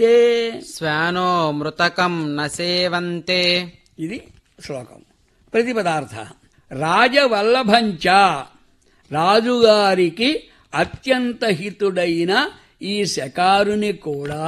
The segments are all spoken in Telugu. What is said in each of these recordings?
ఏ శ్వానో మృతకం న సేవంతే ఇది శ్లోకం ప్రతిపదార్థ రాజవల్లభంచ రాజుగారికి అత్యంత హితుడైన ఈ శకారుని కూడా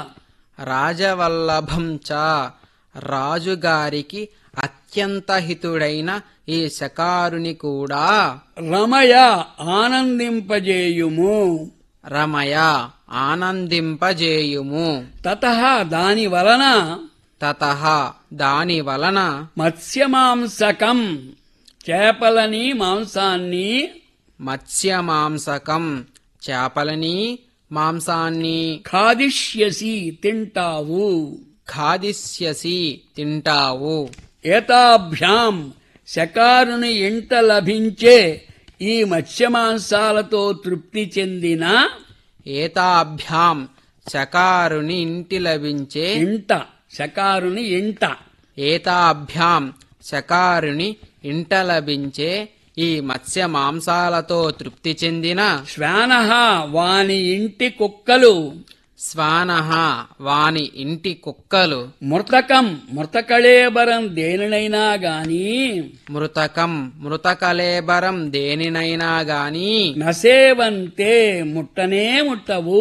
రాజవల్లభం చ రాజుగారికి అత్యంత హితుడైన ఈ శకారుని కూడా రమయ ఆనందింపజేయుము రమయ ఆనందింపజేయుము తత దాని వలన తత దాని వలన మత్స్యమాంసకం చేపలని మాంసాన్ని మత్స్యమాంసకం చేపలని మాంసాన్ని ఖాదిష్యసి తింటావు ఖాదిస్యసి తింటావు ఏతాభ్యాం శకారుని ఇంట లభించే ఈ మత్స్యమాంసాలతో తృప్తి చెందిన ఏతాభ్యాం శకారుని ఇంటి లభించే ఇంట శకారుని ఇంట ఏతాభ్యాం శకారుని ఇంట లభించే ఈ మత్స్య మాంసాలతో తృప్తి చెందిన శ్వాన వాని ఇంటి కుక్కలు శ్వానః వాని ఇంటి కుక్కలు మృతకం మృతకళేబరం దేనినైనా గాని మృతకం మృతకలేబరం దేనినైనా గాని నసేవంతే ముట్టనే ముట్టవు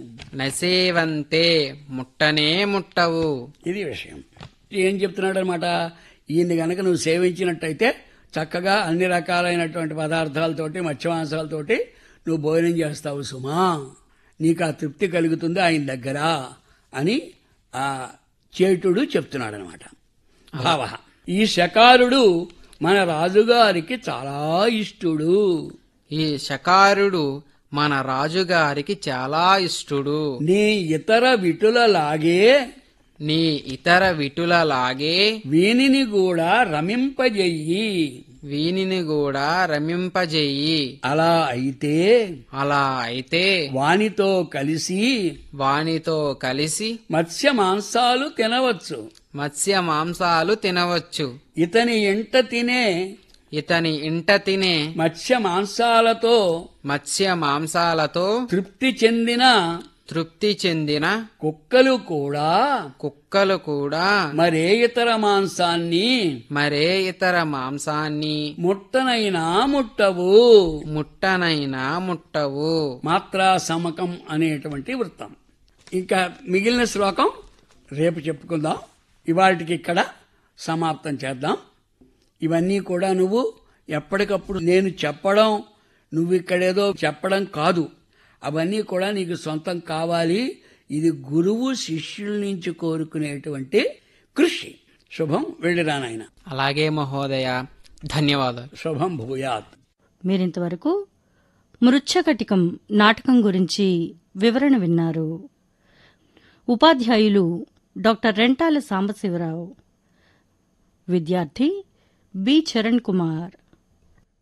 నసేవంతే ముట్టనే ముట్టవు ఇది విషయం ఏం చెప్తున్నాడు అనమాట ఈయన్ని గనక నువ్వు సేవించినట్టయితే చక్కగా అన్ని రకాలైనటువంటి పదార్థాలతోటి మత్స్యమాంసాలతోటి నువ్వు భోజనం చేస్తావు సుమా నీకు ఆ తృప్తి కలుగుతుంది ఆయన దగ్గర అని ఆ చేటుడు చెప్తున్నాడు అనమాట భావ ఈ శకారుడు మన రాజుగారికి చాలా ఇష్టుడు ఈ శకారుడు మన రాజుగారికి చాలా ఇష్టుడు నీ ఇతర విటులలాగే నీ ఇతర విటులలాగే వీనిని కూడా రమింపజెయ్యి వీనిని కూడా రమింపజేయి అలా అయితే అలా అయితే వానితో కలిసి వానితో కలిసి మత్స్య మాంసాలు తినవచ్చు మత్స్య మాంసాలు తినవచ్చు ఇతని ఎంట తినే ఇతని ఇంట తినే మత్స్య మాంసాలతో మత్స్య మాంసాలతో తృప్తి చెందిన తృప్తి చెందిన కుక్కలు కూడా కుక్కలు కూడా మరే ఇతర మాంసాన్ని మరే ఇతర మాంసాన్ని ముట్టనైనా ముట్టవు ముట్టనైనా ముట్టవు మాత్రా సమకం అనేటువంటి వృత్తం ఇంకా మిగిలిన శ్లోకం రేపు చెప్పుకుందాం ఇవాటికి ఇక్కడ సమాప్తం చేద్దాం ఇవన్నీ కూడా నువ్వు ఎప్పటికప్పుడు నేను చెప్పడం నువ్వు ఇక్కడేదో చెప్పడం కాదు అవన్నీ కూడా నీకు సొంతం కావాలి ఇది గురువు శిష్యుల నుంచి కోరుకునేటువంటి కృషి శుభం వెళ్ళిరానాయన అలాగే మహోదయ ధన్యవాదాలు శుభం భూయాత్ మీరింతవరకు మృచ్ఛకటికం నాటకం గురించి వివరణ విన్నారు ఉపాధ్యాయులు డాక్టర్ రెంటాల సాంబశివరావు విద్యార్థి బి చరణ్ కుమార్